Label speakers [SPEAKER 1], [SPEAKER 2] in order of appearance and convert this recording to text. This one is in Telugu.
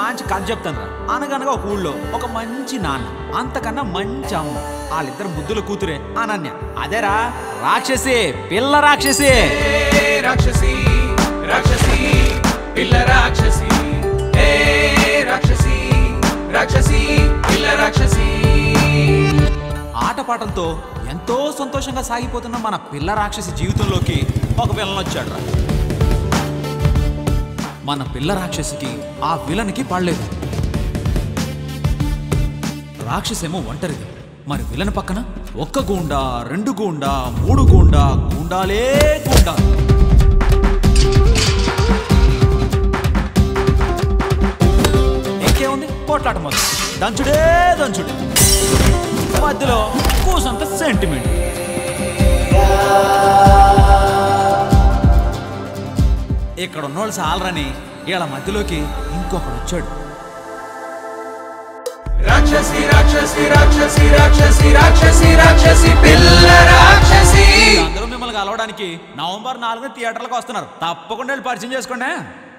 [SPEAKER 1] మంచి కథ చెప్తాను రా అనగనగా ఒక ఊళ్ళో ఒక మంచి నాన్న అంతకన్నా మంచి అమ్మ వాళ్ళిద్దరు ముద్దుల కూతురే అనన్య అదేరా రాక్షసి పిల్ల రాక్షసి
[SPEAKER 2] రాక్షసి రాక్షసి పిల్ల రాక్షసి ఏ రాక్షసి రాక్షసి పిల్ల రాక్షసి
[SPEAKER 1] ఆటపాటలతో ఎంతో సంతోషంగా సాగిపోతున్న మన పిల్ల రాక్షసి జీవితంలోకి ఒక విలన్ వచ్చాడు రా మన పిల్ల రాక్షసికి ఆ విలన్కి పడలేదు రాక్షసేమో ఒంటరిది మరి విలన్ పక్కన ఒక్క గూండా రెండు గూండా మూడు గూండా గూండాలే గూండా ఇంకేముంది పోట్లాట మొదలు దంచుడే దంచుడే మధ్యలో కూసంత సెంటిమెంట్ ఇక్కడ ఉన్నోళ్ళు చాలరని వీళ్ళ మధ్యలోకి ఇంకొకడు వచ్చాడు
[SPEAKER 2] రాక్షసి రాక్షసి రాక్షసి రాక్షసి రాక్షసి రాక్షసి పిల్ల రాక్షసి
[SPEAKER 1] అందరూ మిమ్మల్ని కలవడానికి నవంబర్ నాలుగున థియేటర్లకు వస్తున్నారు తప్పకుండా వెళ్ళి పరిచయం చేసుకోండి